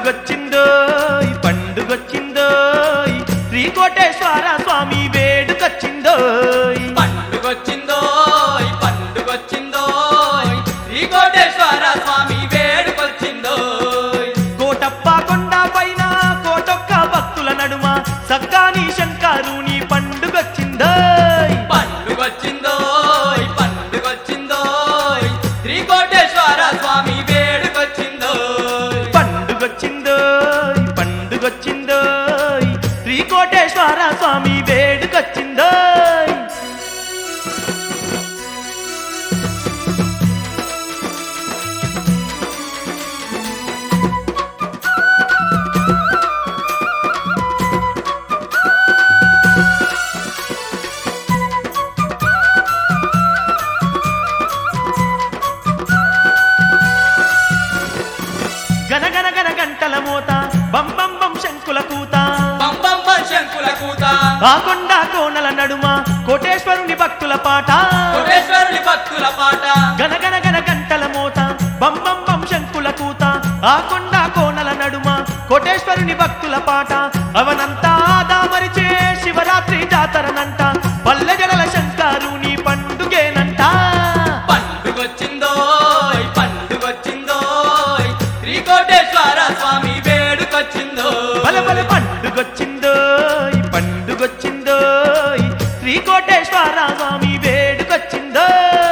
పండుగొచ్చిందో ఈ పండుగొచ్చిందో ఈ శ్రీకోటేశ్వర స్వామి వేడుకొచ్చిందో ఈ పండుగొచ్చిందో ఈ పండుగొచ్చిందో శ్రీకోటేశ్వర స్వామి వేడుకొచ్చిందో కోటప్ప కొండ పైన కోటొక్క భక్తుల నడుమ సక్కాని శంకరుని పండుగొచ్చిందో ఈ పండుగొచ్చిందో ఈ పండుగొచ్చిందో శ్రీకోటేశ్వర స్వామి వేడుకొచ్చిందో పండుగొచ్చిందో ఈ పండుగొచ్చిందో ఈ శ్రీకోటేశ్వర స్వామి వేడుకొచ్చిందో గనగన గన గంటల మోత బం బం బం శంకుల కూత పంపంప శంకుల కూత ఆ కొండ కోనల నడుమ కోటేశ్వరుని భక్తుల పాట కోటేశ్వరుని భక్తుల పాట గనగన గన గంటల మోత బం బం బం శంకుల కూత ఆ కొండ కోనల నడుమ కోటేశ్వరుని భక్తుల పాట అవనంతా దామరిచే శివరాత్రి జాతరనంట పల్లె జడల శంకరుని పండుగేనంట పండుగొచ్చిందో ఈ పండుగొచ్చిందో శ్రీకోటేశ్వర స్వామి వేడుకొచ్చిందో బల బల పండుగొచ్చిందో ఈ పండుగొచ్చిందో ఈ శ్రీకోటేశ్వర స్వామి వేడుకొచ్చిందో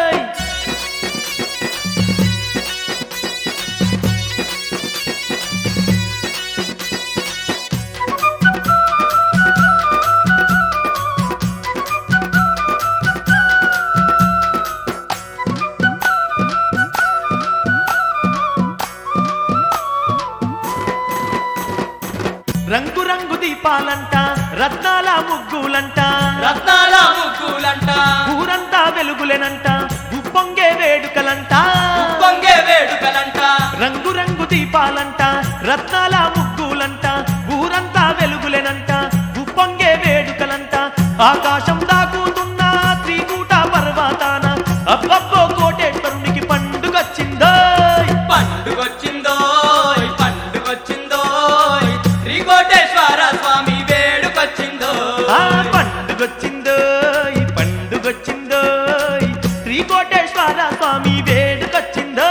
రంగు రంగు దీపాలంట రత్నాల ముగ్గులంట రత్నాల ముగ్గులంట ఊరంతా వెలుగులెనంట ఉప్పొంగే వేడుకలంట పొంగే వేడుకలంట రంగు రంగు దీపాలంట రత్నాల ముగ్గులంట ఊరంతా వెలుగులెనంట ఉప్పొంగే వేడుకలంట ఆకాశం దాకుతున్న త్రికూట పర్వతాన అబ్బబ్బో కోటేశ్వరునికి పండుగొచ్చిందో పండుగొచ్చిందో ఈ పండుగొచ్చిందో శ్రీకోటేశ్వర స్వామి వేడుకొచ్చిందో ఆ పండుగొచ్చిందో ఈ పండుగొచ్చిందో ఈ శ్రీకోటేశ్వర స్వామి వేడుకొచ్చిందో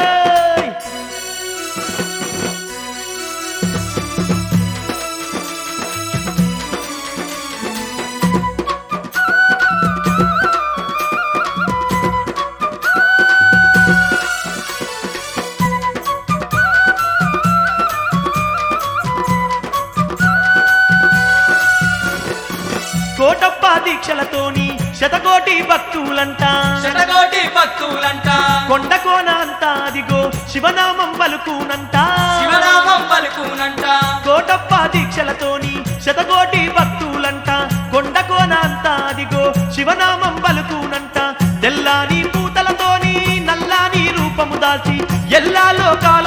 కోటప్ప దీక్షలతోని శతకోటి భక్తులంట శతకోటి భక్తులంట కొండ కోన అంతా అదిగో శివనామం పలుకునంట శివనామం పలుకునంట కోటప్ప దీక్షలతోని శతకోటి భక్తులంట కొండ కోన అంతా అదిగో శివనామం పలుకునంట తెల్లాని పూతలతోని నల్లాని రూపము దాల్చి ఎల్లా లోకాల